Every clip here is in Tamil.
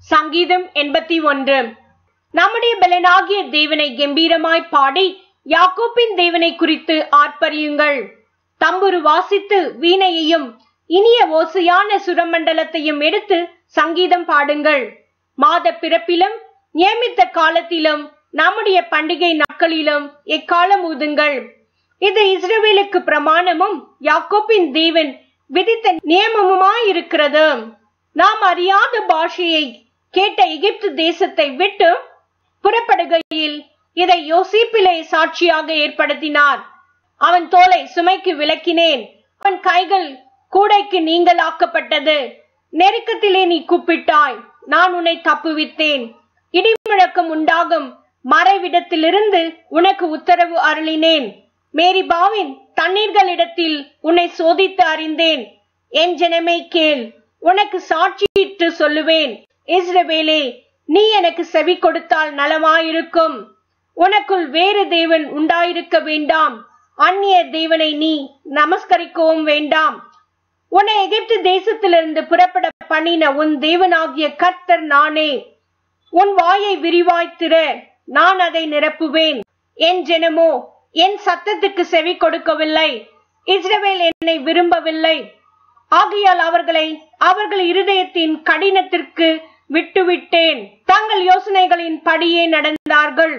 சங்கீதம் எண்பத்தி ஒன்று நம்முடைய பலனாகிய தேவனை கம்பீரமாய் பாடி யாக்கோப்பின் தேவனை குறித்து ஆர்ப்பரியுங்கள் தம்புரு வாசித்து வீணையையும் இனிய ஓசையான சுரமண்டலத்தையும் எடுத்து சங்கீதம் பாடுங்கள் மாத பிறப்பிலும் நியமித்த காலத்திலும் நம்முடைய பண்டிகை நாட்களிலும் எக்காலம் ஊதுங்கள் இது இஸ்ரவேலுக்கு பிரமாணமும் யாக்கோப்பின் தேவன் விதித்த நியமமுமாயிருக்கிறது நாம் அறியாத பாஷையை கேட்ட எகிப்து தேசத்தை விட்டு புறப்படுகையில் இதை யோசிப்பிலே சாட்சியாக ஏற்படுத்தினார் அவன் தோலை சுமைக்கு விளக்கினேன் அவன் கைகள் கூடைக்கு நீங்களாக்கப்பட்டது நெருக்கத்திலே நீ கூப்பிட்டாய் நான் உன்னை தப்புவித்தேன் இடிமுழக்கம் உண்டாகும் மறைவிடத்திலிருந்து உனக்கு உத்தரவு அருளினேன் மேரிபாவின் தண்ணீர்களிடத்தில் உன்னை சோதித்து அறிந்தேன் என் ஜனமே கேள் உனக்கு சாட்சியிட்டு சொல்லுவேன் இஸ்ரவேலே நீ எனக்கு செவி கொடுத்தால் நலமாயிருக்கும் உனக்குள் வேறு தேவன் உண்டாயிருக்க வேண்டாம் அந்நிய தேவனை நீ நமஸ்கரிக்கவும் வேண்டாம் உன்னை எகிப்து தேசத்திலிருந்து புறப்பட பண்ணின உன் தேவனாகிய கர்த்தர் நானே உன் வாயை விரிவாய் திற நான் அதை நிரப்புவேன் என் ஜனமோ என் சத்தத்துக்கு செவி கொடுக்கவில்லை இஸ்ரவேல் என்னை விரும்பவில்லை ஆகையால் அவர்களை அவர்கள் இருதயத்தின் கடினத்திற்கு விட்டுவிட்டேன் தங்கள் யோசனைகளின் படியே நடந்தார்கள்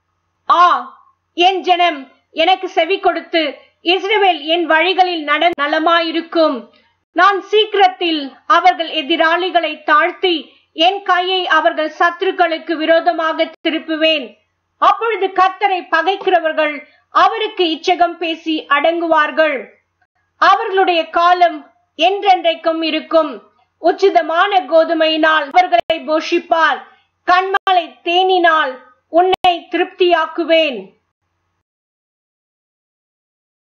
ஆ என் ஜனம் எனக்கு செவி கொடுத்து இஸ்ரவேல் என் வழிகளில் நட நலமாயிருக்கும் நான் சீக்கிரத்தில் அவர்கள் எதிராளிகளை தாழ்த்தி என் கையை அவர்கள் சத்துருக்களுக்கு விரோதமாக திருப்புவேன் அப்பொழுது கர்த்தரை பகைக்கிறவர்கள் அவருக்கு இச்சகம் பேசி அடங்குவார்கள் அவர்களுடைய காலம் என்றென்றைக்கும் இருக்கும் உச்சிதமான கோதுமையினால் அவர்களை போஷிப்பார் கண்மாலை தேனினால் உன்னை திருப்தியாக்குவேன்